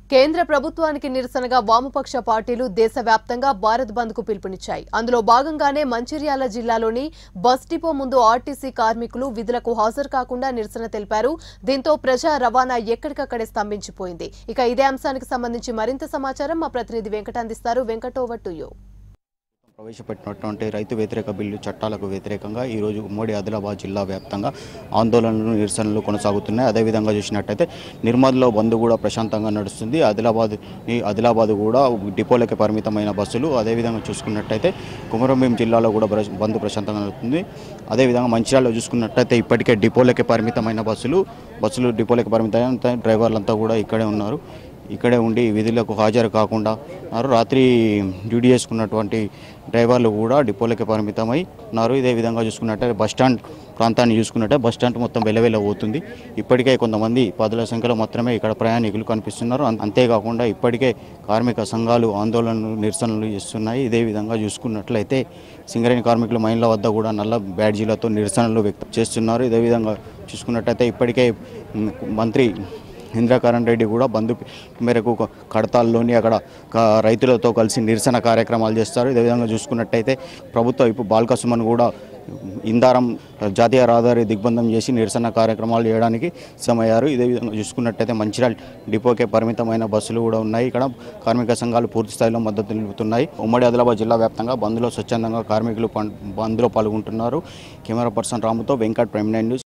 కేంద్ర ప్రభుత్వానికి నిరసనగా వామపక్ష పార్టీలు దేశవ్యాప్తంగా భారత్ బంద్ కు పిలుపునిచ్చాయి అందులో భాగంగానే మంచిర్యాల జిల్లాలోని బస్ డిపో ముందు ఆర్టీసీ కార్మికులు విధులకు హాజరు కాకుండా నిరసన తెలిపారు దీంతో ప్రజా రవాణా ఎక్కడికక్కడే స్తంభించిపోయింది ఇక ఇదే అంశానికి సంబంధించి మరింత సమాచారం మా ప్రతినిధి వెంకట అందిస్తారు వెంకట్ ఓవర్ టు యూ ప్రవేశపెట్టినటువంటి రైతు వ్యతిరేక బిల్లు చట్టాలకు వ్యతిరేకంగా ఈరోజు ఉమ్మడి ఆదిలాబాద్ జిల్లా వ్యాప్తంగా ఆందోళనలు నిరసనలు కొనసాగుతున్నాయి అదేవిధంగా చూసినట్టయితే నిర్మల్లో బంద్ కూడా ప్రశాంతంగా నడుస్తుంది ఆదిలాబాద్ ఈ ఆదిలాబాద్ కూడా డిపోలకి పరిమితమైన బస్సులు అదేవిధంగా చూసుకున్నట్టయితే కుమరంభీం జిల్లాలో కూడా బ్ర- బంద్ ప్రశాంతంగా నడుస్తుంది అదేవిధంగా మంచిర్యాలలో చూసుకున్నట్టయితే ఇప్పటికే డిపోలకి పరిమితమైన బస్సులు బస్సులు డిపోలకి పరిమితమైన డ్రైవర్లంతా కూడా ఇక్కడే ఉన్నారు ఇక్కడే ఉండి విధులకు హాజరు కాకుండా ఉన్నారు రాత్రి డ్యూటీ చేసుకున్నటువంటి డ్రైవర్లు కూడా డిపోలకి పరిమితమై ఉన్నారు ఇదే విధంగా చూసుకున్నట్టే బస్ స్టాండ్ ప్రాంతాన్ని చూసుకున్నట్టే బస్ స్టాండ్ మొత్తం వెలవెల పోతుంది ఇప్పటికే కొంతమంది పదుల సంఖ్యలో మాత్రమే ఇక్కడ ప్రయాణికులు కనిపిస్తున్నారు అం- అంతేకాకుండా ఇప్పటికే కార్మిక సంఘాలు ఆందోళనలు నిరసనలు చేస్తున్నాయి ఇదే విధంగా చూసుకున్నట్లయితే సింగరేణి కార్మికుల మైన్ల వద్ద కూడా నల్ల బ్యాడ్జీలతో నిరసనలు వ్యక్తం చేస్తున్నారు ఇదే విధంగా చూసుకున్నట్టయితే ఇప్పటికే మ్, మంత్రి ఇంద్రకరణ్ రెడ్డి కూడా బంధు మేరకు క- కడతాల్లోని అక్కడ క- రైతులతో కలిసి నిరసన కార్యక్రమాలు చేస్తారు ఇదే విధంగా చూసుకున్నట్టయితే ప్రభుత్వం ఇప్పుడు బాల్క సుమన్ కూడా ఇందారం జాతీయ రహదారి దిగ్బంధం చేసి నిరసన కార్యక్రమాలు చేయడానికి సిద్ధమయ్యారు ఇదే విధంగా చూసుకున్నట్టయితే మంచిర్యాల డిపోకే పరిమితమైన బస్సులు కూడా ఉన్నాయి ఇక్కడ కార్మిక సంఘాలు పూర్తి స్థాయిలో మద్దతు నిలుపుతున్నాయి ఉమ్మడి ఆదిలాబాద్ జిల్లా వ్యాప్తంగా బంద్లో స్వచ్ఛందంగా కార్మికులు పం- బంద్లో పాల్గొంటున్నారు కెమెరా పర్సన్ రాముతో వెంకట్ ప్రైమ్ నైన్ న్యూస్